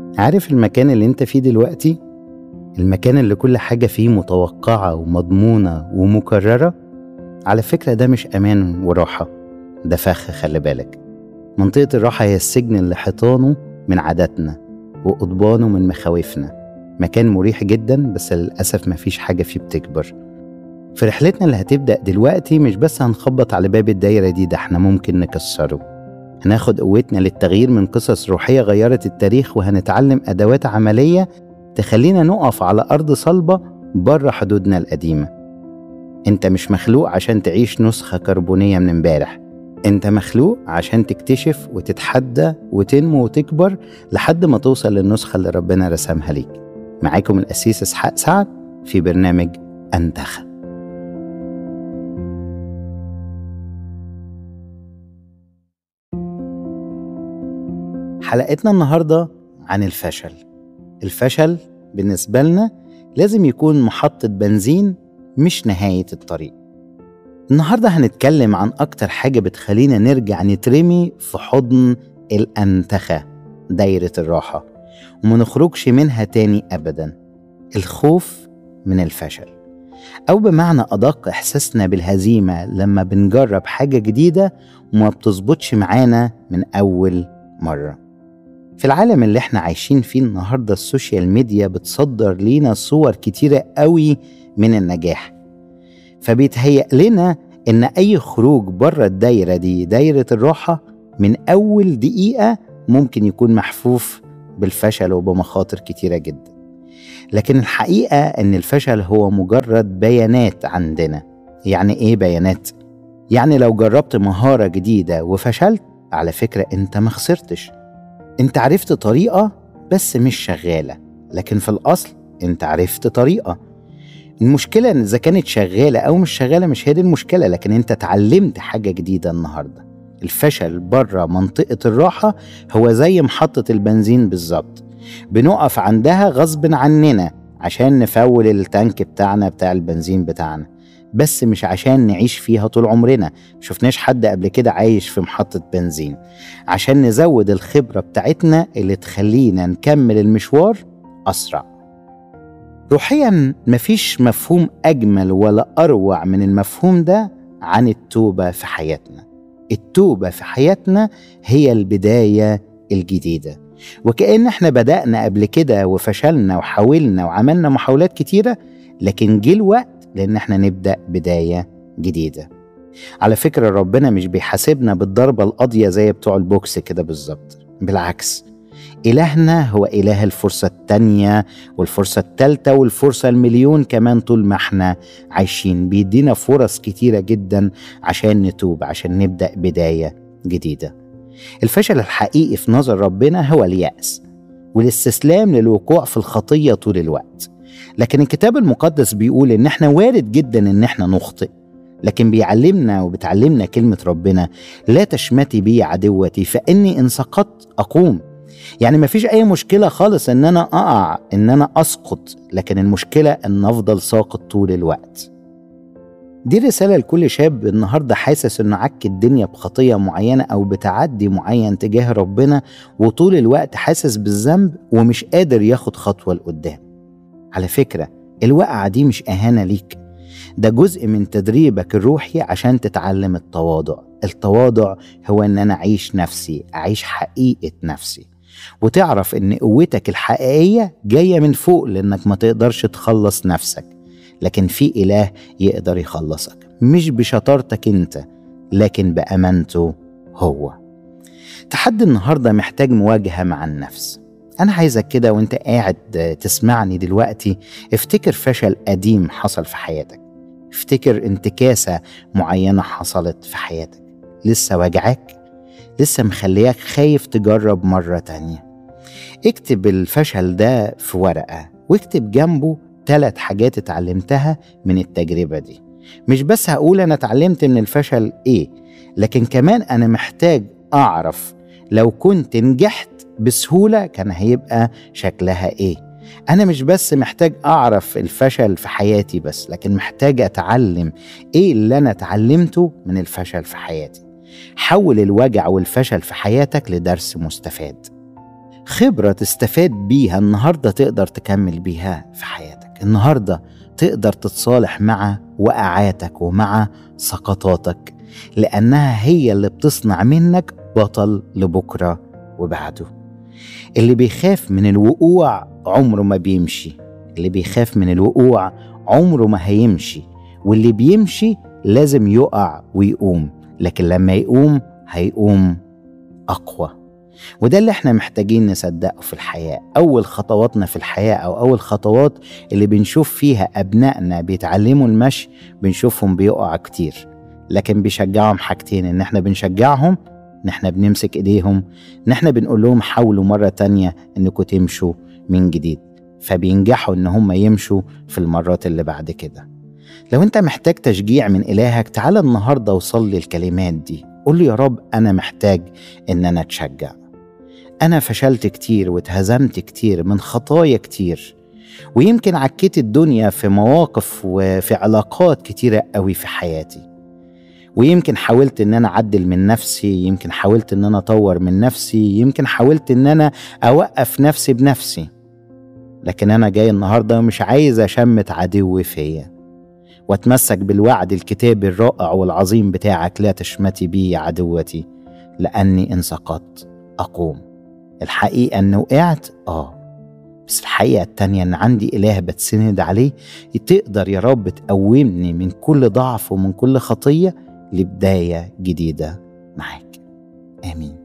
عارف المكان اللي انت فيه دلوقتي المكان اللي كل حاجة فيه متوقعة ومضمونة ومكررة على فكرة ده مش أمان وراحة ده فخ خلي بالك منطقة الراحة هي السجن اللي حيطانه من عاداتنا وقضبانه من مخاوفنا مكان مريح جدا بس للأسف مفيش حاجة فيه بتكبر في رحلتنا اللي هتبدأ دلوقتي مش بس هنخبط على باب الدايرة دي ده احنا ممكن نكسره هناخد قوتنا للتغيير من قصص روحية غيرت التاريخ وهنتعلم أدوات عملية تخلينا نقف على أرض صلبة بره حدودنا القديمة انت مش مخلوق عشان تعيش نسخة كربونية من امبارح انت مخلوق عشان تكتشف وتتحدى وتنمو وتكبر لحد ما توصل للنسخة اللي ربنا رسمها ليك معاكم الأسيس إسحاق سعد في برنامج أنتخب حلقتنا النهارده عن الفشل الفشل بالنسبة لنا لازم يكون محطة بنزين مش نهاية الطريق النهاردة هنتكلم عن أكتر حاجة بتخلينا نرجع نترمي في حضن الأنتخة دايرة الراحة وما نخرجش منها تاني أبدا الخوف من الفشل أو بمعنى أدق إحساسنا بالهزيمة لما بنجرب حاجة جديدة وما بتظبطش معانا من أول مرة في العالم اللي احنا عايشين فيه النهارده السوشيال ميديا بتصدر لينا صور كتيرة قوي من النجاح فبيتهيأ لنا إن أي خروج بره الدايرة دي دايرة الراحة من أول دقيقة ممكن يكون محفوف بالفشل وبمخاطر كتيرة جدا لكن الحقيقة إن الفشل هو مجرد بيانات عندنا يعني إيه بيانات؟ يعني لو جربت مهارة جديدة وفشلت على فكرة أنت ما خسرتش انت عرفت طريقة بس مش شغالة لكن في الأصل انت عرفت طريقة المشكلة ان اذا كانت شغالة او مش شغالة مش هي دي المشكلة لكن انت اتعلمت حاجة جديدة النهاردة الفشل بره منطقة الراحة هو زي محطة البنزين بالظبط بنقف عندها غصب عننا عشان نفول التانك بتاعنا بتاع البنزين بتاعنا بس مش عشان نعيش فيها طول عمرنا شفناش حد قبل كده عايش في محطة بنزين عشان نزود الخبرة بتاعتنا اللي تخلينا نكمل المشوار أسرع روحيا مفيش مفهوم أجمل ولا أروع من المفهوم ده عن التوبة في حياتنا التوبة في حياتنا هي البداية الجديدة وكأن احنا بدأنا قبل كده وفشلنا وحاولنا وعملنا محاولات كتيرة لكن جه الوقت لأن احنا نبدأ بداية جديدة على فكرة ربنا مش بيحاسبنا بالضربة القاضية زي بتوع البوكس كده بالظبط بالعكس إلهنا هو إله الفرصة التانية والفرصة التالتة والفرصة المليون كمان طول ما احنا عايشين بيدينا فرص كتيرة جدا عشان نتوب عشان نبدأ بداية جديدة الفشل الحقيقي في نظر ربنا هو اليأس والاستسلام للوقوع في الخطية طول الوقت لكن الكتاب المقدس بيقول ان احنا وارد جدا ان احنا نخطئ لكن بيعلمنا وبتعلمنا كلمة ربنا لا تشمتي بي عدوتي فإني إن سقطت أقوم يعني مفيش أي مشكلة خالص إن أنا أقع إن أنا أسقط لكن المشكلة إن أفضل ساقط طول الوقت دي رسالة لكل شاب النهاردة حاسس إنه عك الدنيا بخطية معينة أو بتعدي معين تجاه ربنا وطول الوقت حاسس بالذنب ومش قادر ياخد خطوة لقدام على فكرة الوقعة دي مش إهانة ليك ده جزء من تدريبك الروحي عشان تتعلم التواضع التواضع هو ان انا اعيش نفسي اعيش حقيقة نفسي وتعرف ان قوتك الحقيقية جاية من فوق لانك ما تقدرش تخلص نفسك لكن في اله يقدر يخلصك مش بشطارتك انت لكن بامانته هو تحدي النهاردة محتاج مواجهة مع النفس أنا عايزك كده وأنت قاعد تسمعني دلوقتي افتكر فشل قديم حصل في حياتك افتكر انتكاسة معينة حصلت في حياتك لسه واجعاك لسه مخلياك خايف تجرب مرة تانية اكتب الفشل ده في ورقة واكتب جنبه ثلاث حاجات اتعلمتها من التجربة دي مش بس هقول أنا اتعلمت من الفشل إيه لكن كمان أنا محتاج أعرف لو كنت نجحت بسهولة كان هيبقى شكلها إيه أنا مش بس محتاج أعرف الفشل في حياتي بس لكن محتاج أتعلم إيه اللي أنا اتعلمته من الفشل في حياتي حول الوجع والفشل في حياتك لدرس مستفاد خبرة تستفاد بيها النهاردة تقدر تكمل بيها في حياتك النهاردة تقدر تتصالح مع وقعاتك ومع سقطاتك لأنها هي اللي بتصنع منك بطل لبكرة وبعده اللي بيخاف من الوقوع عمره ما بيمشي اللي بيخاف من الوقوع عمره ما هيمشي واللي بيمشي لازم يقع ويقوم لكن لما يقوم هيقوم أقوى وده اللي احنا محتاجين نصدقه في الحياة أول خطواتنا في الحياة أو أول خطوات اللي بنشوف فيها أبنائنا بيتعلموا المشي بنشوفهم بيقعوا كتير لكن بيشجعهم حاجتين إن احنا بنشجعهم إن احنا بنمسك إيديهم إن احنا بنقول لهم حاولوا مرة تانية إنكم تمشوا من جديد فبينجحوا إن هم يمشوا في المرات اللي بعد كده لو انت محتاج تشجيع من إلهك تعال النهاردة وصلي الكلمات دي قول له يا رب أنا محتاج إن أنا أتشجع أنا فشلت كتير واتهزمت كتير من خطايا كتير ويمكن عكيت الدنيا في مواقف وفي علاقات كتيرة قوي في حياتي ويمكن حاولت ان انا اعدل من نفسي يمكن حاولت ان انا اطور من نفسي يمكن حاولت ان انا اوقف نفسي بنفسي لكن انا جاي النهارده مش عايز اشمت عدو فيا واتمسك بالوعد الكتابي الرائع والعظيم بتاعك لا تشمتي بي عدوتي لاني ان سقطت اقوم الحقيقه ان وقعت اه بس الحقيقه التانيه ان عندي اله بتسند عليه تقدر يا رب تقومني من كل ضعف ومن كل خطيه لبدايه جديده معاك امين